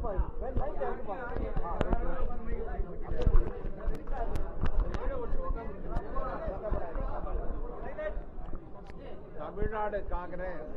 தமிழ்நாடு காங்கிரஸ்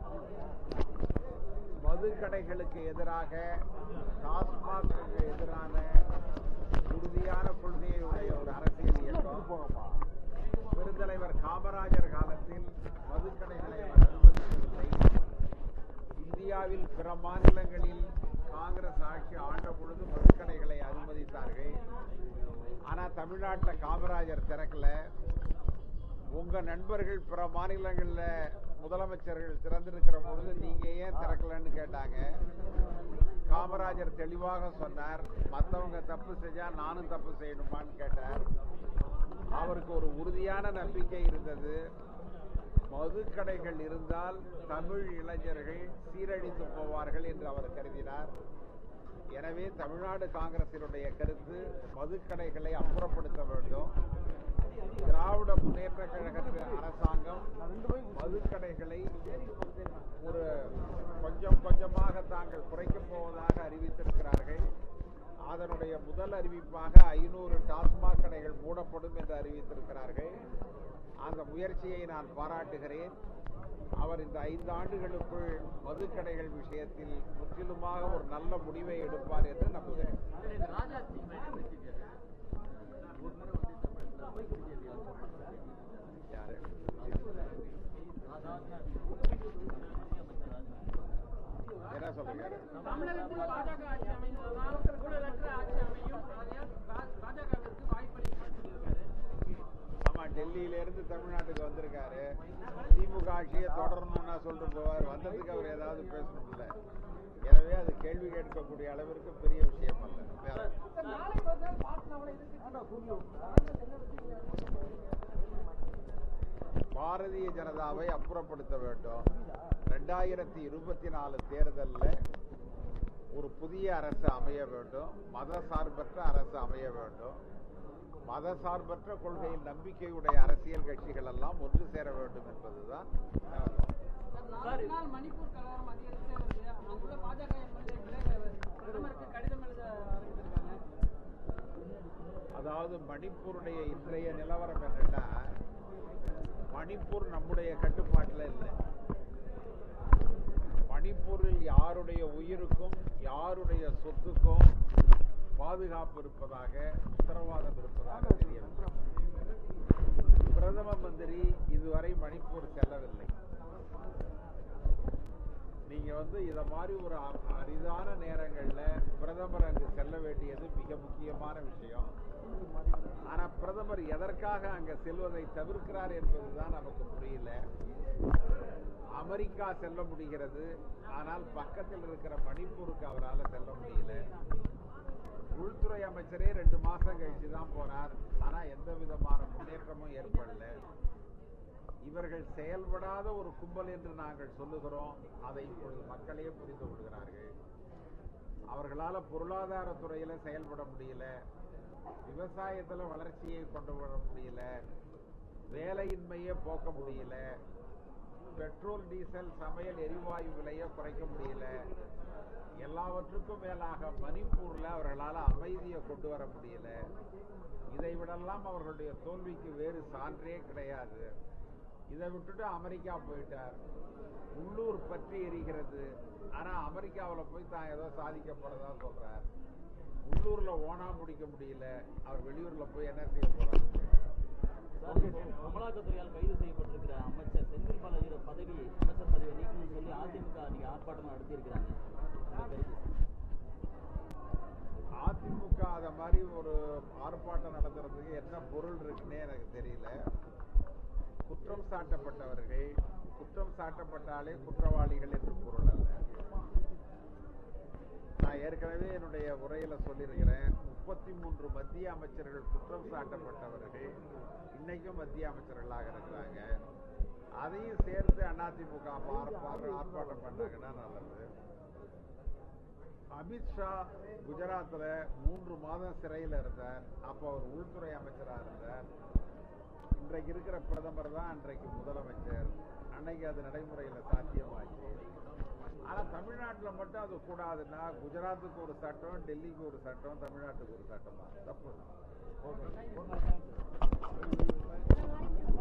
மதுக்கடைகளுக்கு எதிராக டாஸ்மாக்கு எதிரான உறுதியான கொள்கையை உடைய ஒரு அரசியல் இயக்கம் பெருந்தலைவர் காமராஜர் காலத்தில் மதுக்கடைகளை அவர் அனுமதிக்கவில்லை இந்தியாவில் பிற மாநிலங்களில் காங்கிரஸ் ஆட்சி ஆண்ட பொழுது மதுக்கடைகளை அனுமதித்தார்கள் ஆனா தமிழ்நாட்டில் காமராஜர் திறக்கல உங்க நண்பர்கள் பிற மாநிலங்கள்ல முதலமைச்சர்கள் திறந்திருக்கிற பொழுது நீங்க ஏன் திறக்கலன்னு கேட்டாங்க காமராஜர் தெளிவாக சொன்னார் மத்தவங்க தப்பு செஞ்சா நானும் தப்பு செய்யணுமான்னு கேட்டார் அவருக்கு ஒரு உறுதியான நம்பிக்கை இருந்தது மதுக்கடைகள் இருந்தால் தமிழ் இளைஞர்கள் சீரழிந்து போவார்கள் என்று அவர் கருதினார் எனவே தமிழ்நாடு காங்கிரசினுடைய கருத்து மதுக்கடைகளை அப்புறப்படுத்த வேண்டும் திராவிட முன்னேற்ற கழகத்தின் அரசாங்கம் மதுக்கடைகளை ஒரு கொஞ்சம் கொஞ்சமாக தாங்கள் குறைக்கப் போவதாக அறிவித்திருக்கிறார்கள் அதனுடைய முதல் அறிவிப்பாக ஐநூறு டாஸ்மாக் கடைகள் மூடப்படும் என்று அறிவித்திருக்கிறார்கள் அந்த முயற்சியை நான் பாராட்டுகிறேன் அவர் இந்த ஐந்து ஆண்டுகளுக்குள் மதுக்கடைகள் விஷயத்தில் முற்றிலுமாக ஒரு நல்ல முடிவை எடுப்பார் என்று நம்புகிறேன் யாரு? என்ன சொல்றீங்க தமிழகத்தில் பாஜக ஆட்சி அமைந்ததுனால் ஊழலற்ற ஆட்சி அமையும் ஆகையால் பா- பாஜகவிற்கு வாய்ப்பளிக்குமாறு சொல்லியிருக்காரு ஆமா டெல்லியில இருந்து தமிழ்நாட்டுக்கு வந்திருக்காரு திமுக ஆட்சியை தொடரணும்னா சொல்லிட்டு போவார் வந்ததுக்கு அவர் ஏதாவது பேசணும்ல எனவே அது கேள்வி கேட்கக்கூடிய அளவிற்கு பெரிய விஷயம் அல்ல வேற. நாளை மறுநாள் பாட்னாவில் எதிர்த்து பாரதிய ஜனதாவை அப்புறப்படுத்த வேண்டும் ரெண்டாயிரத்தி இருபத்தி நாலு தேர்தலில் ஒரு புதிய அரசு அமைய வேண்டும் மத சார்பற்ற அரசு அமைய வேண்டும் மத சார்பற்ற கொள்கையில் நம்பிக்கையுடைய அரசியல் கட்சிகள் எல்லாம் ஒன்று சேர வேண்டும் என்பதுதான் நோக்கம். நாலு நாள் மணிப்பூர் கலவரம் அதிகரிச்சே வருது அங்குள்ள பாஜக எம்எல்ஏ பிரதமருக்கு கடிதம் எழுத ஆரம்பித்திருக்காங்க அதாவது மணிப்பூருடைய இன்றைய நிலவரம் என்னன்னா மணிப்பூர் நம்முடைய கட்டுப்பாட்டில் இல்லை மணிப்பூரில் யாருடைய உயிருக்கும் யாருடைய சொத்துக்கும் பாதுகாப்பு இருப்பதாக உத்தரவாதம் இருப்பதாக தெரியவில்லை பிரதம மந்திரி இதுவரை மணிப்பூர் செல்லவில்லை நீங்க வந்து இத மாதிரி ஒரு அ- அரிதான நேரங்கள்ல பிரதமர் அங்கு செல்ல வேண்டியது மிக முக்கியமான விஷயம் ஆனா பிரதமர் எதற்காக அங்க செல்வதை தவிர்க்கிறார் என்பதுதான் நமக்கு புரியல அமெரிக்கா செல்ல முடிகிறது ஆனால் பக்கத்தில் இருக்கிற மணிப்பூருக்கு அவரால் செல்ல முடியல உள்துறை அமைச்சரே ரெண்டு மாசம் கழிச்சு தான் போனார் ஆனா எந்த விதமான முன்னேற்றமும் ஏற்படல இவர்கள் செயல்படாத ஒரு கும்பல் என்று நாங்கள் சொல்லுகிறோம் அதை இப்பொழுது மக்களே புரிந்து கொள்கிறார்கள் அவர்களால பொருளாதார துறையில செயல்பட முடியல விவசாயத்துல வளர்ச்சியை கொண்டு வர முடியல வேலையின்மையை போக்க முடியல பெட்ரோல் டீசல் சமையல் எரிவாயு விலையை குறைக்க முடியல எல்லாவற்றுக்கும் மேலாக மணிப்பூர்ல அவர்களால அமைதியை கொண்டு வர முடியல இதை விடெல்லாம் அவர்களுடைய தோல்விக்கு வேறு சான்றே கிடையாது இதை விட்டுட்டு அமெரிக்கா போயிட்டார் உள்ளூர் பற்றி எரிகிறது ஆனா அமெரிக்காவுல போய் தான் ஏதோ சாதிக்க போறதா சொல்றார் உள்ளூர்ல ஓனா முடிக்க முடியல அவர் வெளியூர்ல போய் என்ன செய்ய போறாரு சார், இப்போ அமலாக்கத்துறையால் கைது செய்யப்பட்டிருக்கிற அமைச்சர் செந்தில் பாலாஜியோட பதவி அமைச்சர் பதவியை நீக்கணும்னு சொல்லி அதிமுக நீங்க ஆர்ப்பாட்டம் நடத்தியிருக்கிறாங்க உங்க கருத்து அதிமுக அத மாதிரி ஒரு ஆர்ப்பாட்டம் நடத்துறதுக்கு என்ன பொருள் இருக்குன்னே எனக்கு தெரியல குற்றம் சாட்டப்பட்டவர்கள் குற்றம் சாட்டப்பட்டாலே குற்றவாளிகள் என்று பொருள் அல்ல நான் ஏற்கனவே என்னுடைய உரையில சொல்லியிருக்கிறேன் முப்பத்தி மூன்று மத்திய அமைச்சர்கள் குற்றம் சாட்டப்பட்டவர்கள் இன்னைக்கும் மத்திய அமைச்சர்களாக இருக்கிறாங்க அதையும் சேர்த்து அதிமுக ஆர்ப்பாட்டம் ஆர்ப்பாட்டம் பண்ணாங்கன்னா நல்லது அமித்ஷா குஜராத்ல மூன்று மாதம் சிறையில் இருந்தார் அப்போ அவர் உள்துறை அமைச்சராக இருந்தார் இன்றைக்கு இருக்கிற பிரதமர் தான் அன்றைக்கு முதலமைச்சர் அன்னைக்கு அது நடைமுறையில் சாத்தியமாச்சு ஆனா தமிழ்நாட்டுல மட்டும் அது கூடாதுன்னா குஜராத்துக்கு ஒரு சட்டம் டெல்லிக்கு ஒரு சட்டம் தமிழ்நாட்டுக்கு ஒரு சட்டம் தான் தப்பு தான் ஓகே